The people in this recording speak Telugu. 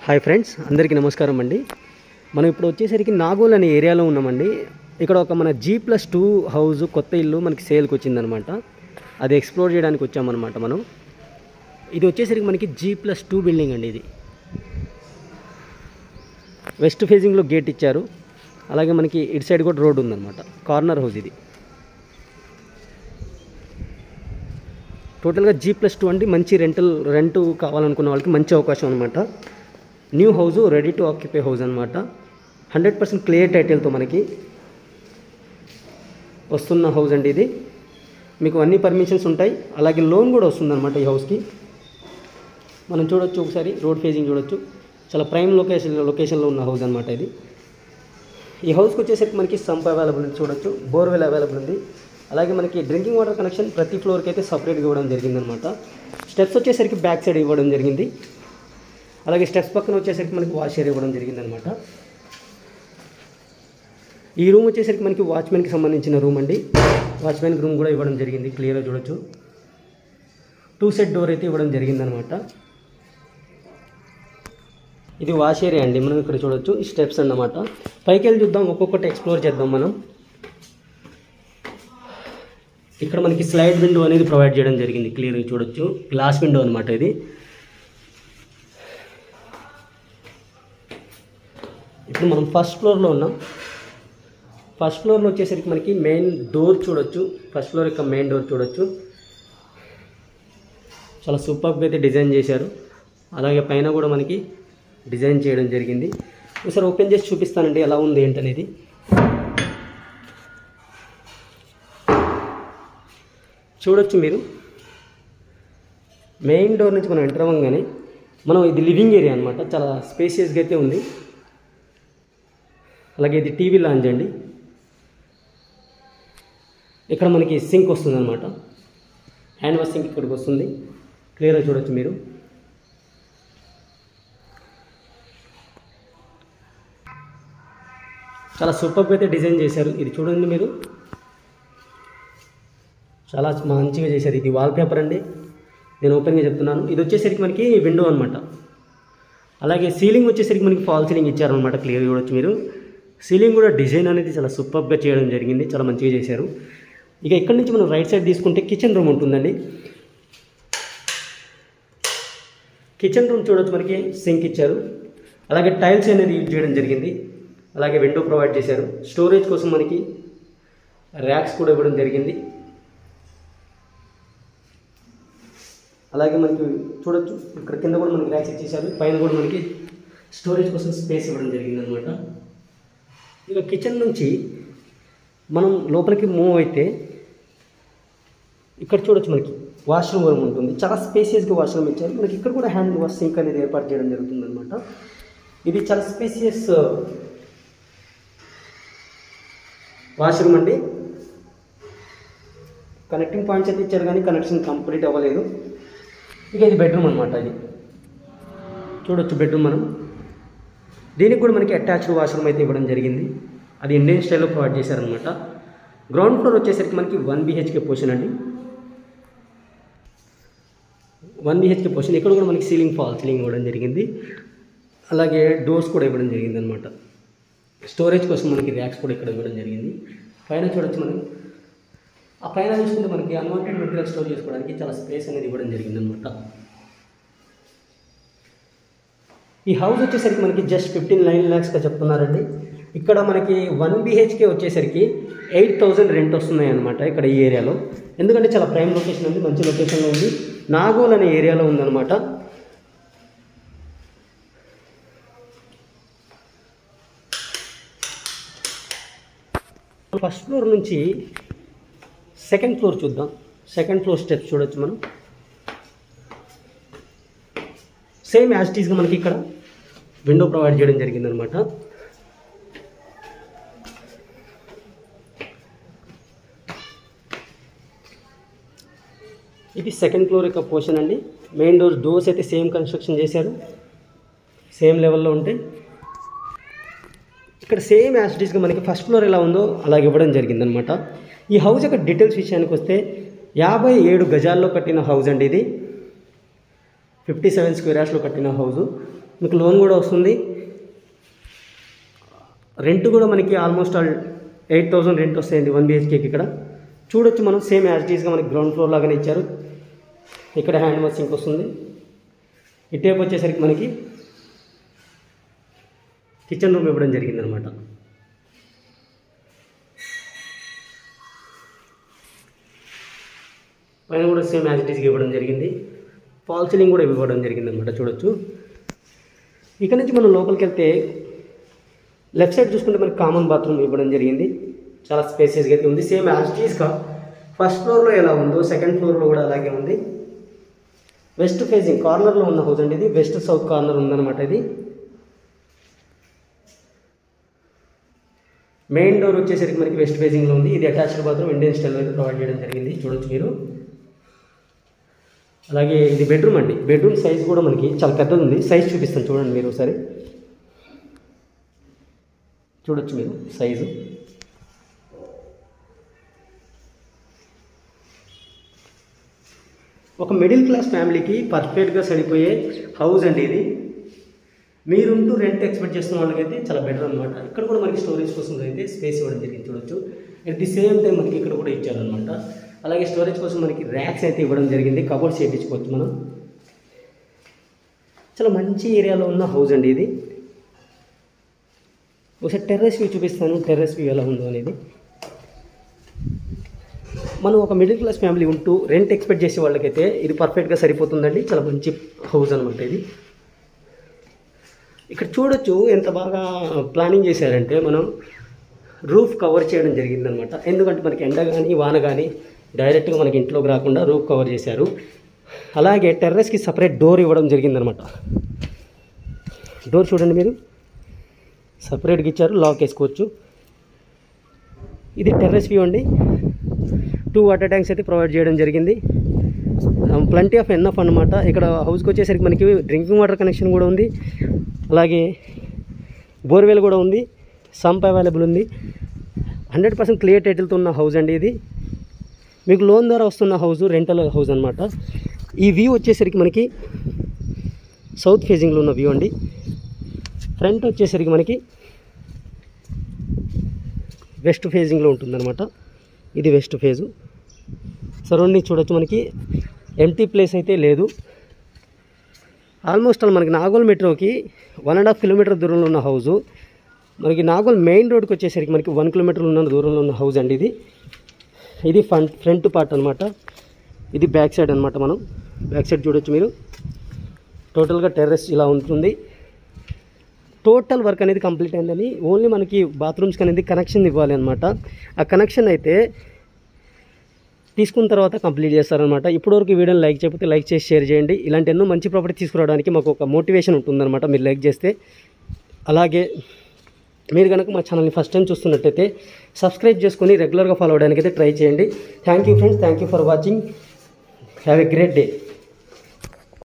హాయ్ ఫ్రెండ్స్ అందరికీ నమస్కారం అండి మనం ఇప్పుడు వచ్చేసరికి నాగోల్ అనే ఏరియాలో ఉన్నామండి ఇక్కడ ఒక మన జీ ప్లస్ టూ హౌస్ కొత్త ఇల్లు మనకి సేల్కి వచ్చిందనమాట అది ఎక్స్ప్లోర్ చేయడానికి వచ్చామన్నమాట మనం ఇది వచ్చేసరికి మనకి జీ ప్లస్ టూ బిల్డింగ్ అండి ఇది వెస్ట్ ఫేజింగ్లో గేట్ ఇచ్చారు అలాగే మనకి ఇటు సైడ్ కూడా రోడ్ ఉందన్నమాట కార్నర్ హౌస్ ఇది టోటల్గా జీ ప్లస్ టూ అంటే మంచి రెంటల్ రెంట్ కావాలనుకున్న వాళ్ళకి మంచి అవకాశం అనమాట new house ready to occupy house అనమాట హండ్రెడ్ పర్సెంట్ క్లియర్ టైటిల్తో మనకి వస్తున్న హౌస్ అండి ఇది మీకు అన్ని పర్మిషన్స్ ఉంటాయి అలాగే లోన్ కూడా వస్తుందన్నమాట ఈ హౌస్కి మనం చూడొచ్చు ఒకసారి రోడ్ ఫేసింగ్ చూడొచ్చు చాలా ప్రైమ్ లొకేషన్ లొకేషన్లో ఉన్న హౌస్ అనమాట ఇది ఈ హౌస్కి వచ్చేసరికి మనకి సంప్ అవైలబుల్ ఉంది చూడొచ్చు బోర్వెల్ అవైలబుల్ ఉంది అలాగే మనకి డ్రింకింగ్ వాటర్ కనెక్షన్ ప్రతి ఫ్లోర్కి అయితే సపరేట్గా ఇవ్వడం జరిగిందనమాట స్టెప్స్ వచ్చేసరికి బ్యాక్ సైడ్ ఇవ్వడం జరిగింది అలాగే స్టెప్స్ పక్కన వచ్చేసరికి మనకి వాష్ ఏరియా ఇవ్వడం జరిగిందనమాట ఈ రూమ్ వచ్చేసరికి మనకి వాచ్మెన్కి సంబంధించిన రూమ్ అండి వాచ్మెన్కి రూమ్ కూడా ఇవ్వడం జరిగింది క్లియర్గా చూడొచ్చు టూ సెట్ డోర్ అయితే ఇవ్వడం జరిగిందనమాట ఇది వాష్ ఏరియా అండి మనం ఇక్కడ చూడొచ్చు ఈ స్టెప్స్ అన్నమాట పైకి వెళ్ళి చూద్దాం ఒక్కొక్కటి ఎక్స్ప్లోర్ చేద్దాం మనం ఇక్కడ మనకి స్లైడ్ విండో అనేది ప్రొవైడ్ చేయడం జరిగింది క్లియర్గా చూడొచ్చు గ్లాస్ విండో అనమాట ఇది ఇప్పుడు మనం ఫస్ట్ ఫ్లోర్లో ఉన్నాం ఫస్ట్ ఫ్లోర్లో వచ్చేసరికి మనకి మెయిన్ డోర్ చూడొచ్చు ఫస్ట్ ఫ్లోర్ యొక్క మెయిన్ డోర్ చూడొచ్చు చాలా సూపర్గా అయితే డిజైన్ చేశారు అలాగే పైన కూడా మనకి డిజైన్ చేయడం జరిగింది ఒకసారి ఓపెన్ చేసి చూపిస్తానండి ఎలా ఉంది ఏంటనేది చూడొచ్చు మీరు మెయిన్ డోర్ నుంచి మనం ఎంటర్ అవ్వగానే మనం ఇది లివింగ్ ఏరియా అనమాట చాలా స్పేసియస్గా అయితే ఉంది అలాగే ఇది టీవీ లాంజ్ అండి ఇక్కడ మనకి సింక్ వస్తుంది అనమాట హ్యాండ్ వాష్ సింక్ ఇక్కడికి వస్తుంది క్లియర్గా చూడొచ్చు మీరు చాలా సూపర్గా అయితే డిజైన్ చేశారు ఇది చూడండి మీరు చాలా మంచిగా చేశారు ఇది వాల్పేపర్ అండి నేను ఓపెన్గా చెప్తున్నాను ఇది వచ్చేసరికి మనకి విండో అనమాట అలాగే సీలింగ్ వచ్చేసరికి మనకి ఫాల్ సీలింగ్ ఇచ్చారనమాట క్లియర్ చూడొచ్చు మీరు సీలింగ్ కూడా డిజైన్ అనేది చాలా సూపర్గా చేయడం జరిగింది చాలా మంచిగా చేశారు ఇక ఇక్కడ నుంచి మనం రైట్ సైడ్ తీసుకుంటే కిచెన్ రూమ్ ఉంటుందండి కిచెన్ రూమ్ చూడొచ్చు మనకి సింక్ ఇచ్చారు అలాగే టైల్స్ అనేది యూజ్ చేయడం జరిగింది అలాగే విండో ప్రొవైడ్ చేశారు స్టోరేజ్ కోసం మనకి ర్యాక్స్ కూడా ఇవ్వడం జరిగింది అలాగే మనకి చూడొచ్చు ఇక్కడ కింద కూడా మనకి ర్యాక్స్ ఇచ్చేసారు పైన కూడా మనకి స్టోరేజ్ కోసం స్పేస్ ఇవ్వడం జరిగింది అనమాట ఇక కిచెన్ నుంచి మనం లోపలికి మూవ్ అయితే ఇక్కడ చూడొచ్చు మనకి వాష్రూమ్ రూమ్ ఉంటుంది చాలా స్పేసియస్గా వాష్రూమ్ ఇచ్చారు మనకి ఇక్కడ కూడా హ్యాండ్ వాష్ సింక్ అనేది ఏర్పాటు చేయడం జరుగుతుంది అనమాట ఇది చాలా స్పేసియస్ వాష్రూమ్ అండి కనెక్టింగ్ పాయింట్స్ అయితే ఇచ్చారు కానీ కనెక్షన్ కంప్లీట్ అవ్వలేదు ఇక ఇది బెడ్రూమ్ అనమాట ఇది చూడొచ్చు బెడ్రూమ్ మనం దీనికి కూడా మనకి అటాచ్డ్ వాష్రూమ్ అయితే ఇవ్వడం జరిగింది అది ఇండియన్ స్టైల్లో ప్రొవైడ్ చేశారనమాట గ్రౌండ్ ఫ్లోర్ వచ్చేసరికి మనకి వన్ బీహెచ్కే పోర్షన్ అండి వన్ బీహెచ్కే పోర్షన్ ఇక్కడ కూడా మనకి సీలింగ్ ఫాల్ సీలింగ్ ఇవ్వడం జరిగింది అలాగే డోర్స్ కూడా ఇవ్వడం జరిగింది అనమాట స్టోరేజ్ కోసం మనకి ర్యాక్స్ కూడా ఇక్కడ ఇవ్వడం జరిగింది పైన చూడొచ్చు మనం ఆ పైన చూసుకుంటే మనకి అన్వాంటెడ్ మెటీరియల్ స్టోర్ చేసుకోవడానికి చాలా స్పేస్ అనేది ఇవ్వడం జరిగింది అనమాట ఈ హౌస్ వచ్చేసరికి మనకి జస్ట్ ఫిఫ్టీన్ నైన్ ల్యాక్స్గా చెప్తున్నారండి ఇక్కడ మనకి వన్ బీహెచ్కే వచ్చేసరికి ఎయిట్ థౌజండ్ రెంట్ వస్తున్నాయి అనమాట ఇక్కడ ఈ ఏరియాలో ఎందుకంటే చాలా ప్రైమ్ లొకేషన్ ఉంది మంచి లొకేషన్లో ఉంది నాగోల్ అనే ఏరియాలో ఉందన్నమాట ఫస్ట్ ఫ్లోర్ నుంచి సెకండ్ ఫ్లోర్ చూద్దాం సెకండ్ ఫ్లోర్ స్టెప్స్ చూడొచ్చు మనం సేమ్ యాజిటీస్గా మనకి ఇక్కడ విండో ప్రొవైడ్ చేయడం జరిగిందనమాట ఇది సెకండ్ ఫ్లోర్ యొక్క పోర్షన్ అండి మెయిన్ డోర్ డోర్స్ అయితే సేమ్ కన్స్ట్రక్షన్ చేశారు సేమ్ లెవెల్లో ఉంటాయి ఇక్కడ సేమ్ యాసిటీస్గా మనకి ఫస్ట్ ఫ్లోర్ ఎలా ఉందో అలాగ ఇవ్వడం జరిగిందనమాట ఈ హౌస్ యొక్క డీటెయిల్స్ విషయానికి వస్తే యాభై ఏడు గజాల్లో కట్టిన హౌస్ అండి ఇది ఫిఫ్టీ సెవెన్ స్క్వేర్ యార్డ్స్లో కట్టిన హౌస్ మీకు లోన్ కూడా వస్తుంది రెంట్ కూడా మనకి almost all eight thousand rent వస్తాయండి వన్ బిహెచ్కేకి ఇక్కడ చూడొచ్చు మనం సేమ్ యాజ్ టీస్గా మనకి గ్రౌండ్ ఫ్లోర్ లాగానే ఇచ్చారు ఇక్కడ హ్యాండ్ వాష్ సింక్ వస్తుంది ఇటేపు వచ్చేసరికి మనకి కిచెన్ రూమ్ ఇవ్వడం జరిగిందనమాట పైన కూడా సేమ్ యాజ్ టీస్గా ఇవ్వడం జరిగింది ఫాల్ సీలింగ్ కూడా ఇవ్వడం జరిగింది అనమాట చూడొచ్చు ఇక్కడ నుంచి మనం లోపలికి వెళ్తే లెఫ్ట్ సైడ్ చూసుకుంటే మనకి కామన్ బాత్రూమ్ ఇవ్వడం జరిగింది చాలా స్పేసియస్గా అయితే ఉంది సేమ్ యాజ్ టీస్గా ఫస్ట్ ఫ్లోర్లో ఎలా ఉందో సెకండ్ ఫ్లోర్లో కూడా అలాగే ఉంది వెస్ట్ ఫేసింగ్ కార్నర్లో ఉన్న హౌస్ అండి ఇది వెస్ట్ సౌత్ కార్నర్ ఉందన్నమాట ఇది మెయిన్ డోర్ వచ్చేసరికి మనకి వెస్ట్ ఫేసింగ్లో ఉంది ఇది అటాచ్డ్ బాత్రూమ్ ఇండియన్ స్టైల్ అయితే ప్రొవైడ్ చేయడం జరిగింది చూడొచ్చు మీరు అలాగే ఇది బెడ్రూమ్ అండి బెడ్రూమ్ సైజ్ కూడా మనకి చాలా పెద్దది ఉంది సైజ్ చూపిస్తాను చూడండి మీరు ఒకసారి చూడొచ్చు మీరు సైజు ఒక మిడిల్ క్లాస్ ఫ్యామిలీకి పర్ఫెక్ట్గా సరిపోయే హౌస్ అండి ఇది మీరుంటూ రెంట్ ఎక్స్పెక్ట్ చేస్తున్న వాళ్ళకైతే చాలా బెటర్ అనమాట ఇక్కడ కూడా మనకి స్టోరేజ్ కోసం అయితే స్పేస్ ఇవ్వడం జరిగింది చూడొచ్చు అట్ ది సేమ్ టైం మనకి ఇక్కడ కూడా ఇచ్చారనమాట అలాగే స్టోరేజ్ కోసం మనకి ర్యాక్స్ అయితే ఇవ్వడం జరిగింది కబోర్డ్స్ చేయించుకోవచ్చు మనం చాలా మంచి ఏరియాలో ఉన్న హౌస్ అండి ఇది ఒకసారి టెర్రస్ వ్యూ చూపిస్తాను టెర్రస్ వ్యూ ఎలా ఉందో అనేది మనం ఒక మిడిల్ క్లాస్ ఫ్యామిలీ ఉంటూ రెంట్ ఎక్స్పెక్ట్ చేసే వాళ్ళకైతే ఇది పర్ఫెక్ట్గా సరిపోతుందండి చాలా మంచి హౌస్ అనమాట ఇది ఇక్కడ చూడొచ్చు ఎంత బాగా ప్లానింగ్ చేశారంటే మనం రూఫ్ కవర్ చేయడం జరిగిందనమాట ఎందుకంటే మనకి ఎండ కానీ వాన కానీ డైరెక్ట్గా మనకి ఇంట్లోకి రాకుండా రూఫ్ కవర్ చేశారు అలాగే టెర్రస్కి సపరేట్ డోర్ ఇవ్వడం జరిగిందనమాట డోర్ చూడండి మీరు సపరేట్గా ఇచ్చారు లాక్ వేసుకోవచ్చు ఇది టెర్రస్ వ్యూ అండి టూ వాటర్ ట్యాంక్స్ అయితే ప్రొవైడ్ చేయడం జరిగింది ప్లంటీ ఆఫ్ ఎన్ఎఫ్ అనమాట ఇక్కడ హౌస్కి వచ్చేసరికి మనకి డ్రింకింగ్ వాటర్ కనెక్షన్ కూడా ఉంది అలాగే బోర్వెల్ కూడా ఉంది సంప్ అవైలబుల్ ఉంది హండ్రెడ్ పర్సెంట్ క్లియర్ టైటిల్తో ఉన్న హౌస్ అండి ఇది మీకు లోన్ ద్వారా వస్తున్న హౌస్ రెంటల్ హౌస్ అనమాట ఈ వ్యూ వచ్చేసరికి మనకి సౌత్ ఫేజింగ్లో ఉన్న వ్యూ అండి ఫ్రంట్ వచ్చేసరికి మనకి వెస్ట్ ఫేజింగ్లో ఉంటుందన్నమాట ఇది వెస్ట్ ఫేజు సరౌండింగ్ చూడొచ్చు మనకి ఎంటీ ప్లేస్ అయితే లేదు ఆల్మోస్ట్ ఆల్ మనకి నాగోల్ మెట్రోకి వన్ అండ్ హాఫ్ కిలోమీటర్ దూరంలో ఉన్న హౌజు మనకి నాగోల్ మెయిన్ రోడ్కి వచ్చేసరికి మనకి వన్ కిలోమీటర్ ఉన్న దూరంలో ఉన్న హౌస్ అండి ఇది ఇది ఫ్రంట్ ఫ్రంట్ పార్ట్ అనమాట ఇది బ్యాక్ సైడ్ అనమాట మనం బ్యాక్ సైడ్ చూడొచ్చు మీరు టోటల్గా టెర్రస్ ఇలా ఉంటుంది టోటల్ వర్క్ అనేది కంప్లీట్ అయిందని ఓన్లీ మనకి బాత్రూమ్స్కి అనేది కనెక్షన్ ఇవ్వాలి అనమాట ఆ కనెక్షన్ అయితే తీసుకున్న తర్వాత కంప్లీట్ చేస్తారనమాట ఇప్పటివరకు ఈ వీడియోని లైక్ చేయకపోతే లైక్ చేసి షేర్ చేయండి ఇలాంటి ఎన్నో మంచి ప్రాపర్టీ తీసుకురావడానికి మాకు ఒక మోటివేషన్ ఉంటుందన్నమాట మీరు లైక్ చేస్తే అలాగే మీరు కనుక మా ఛానల్ని ఫస్ట్ టైం చూస్తున్నట్టయితే సబ్స్క్రైబ్ చేసుకొని రెగ్యులర్గా ఫాలో అవడానికి అయితే ట్రై చేయండి thank you friends thank you for watching have a great day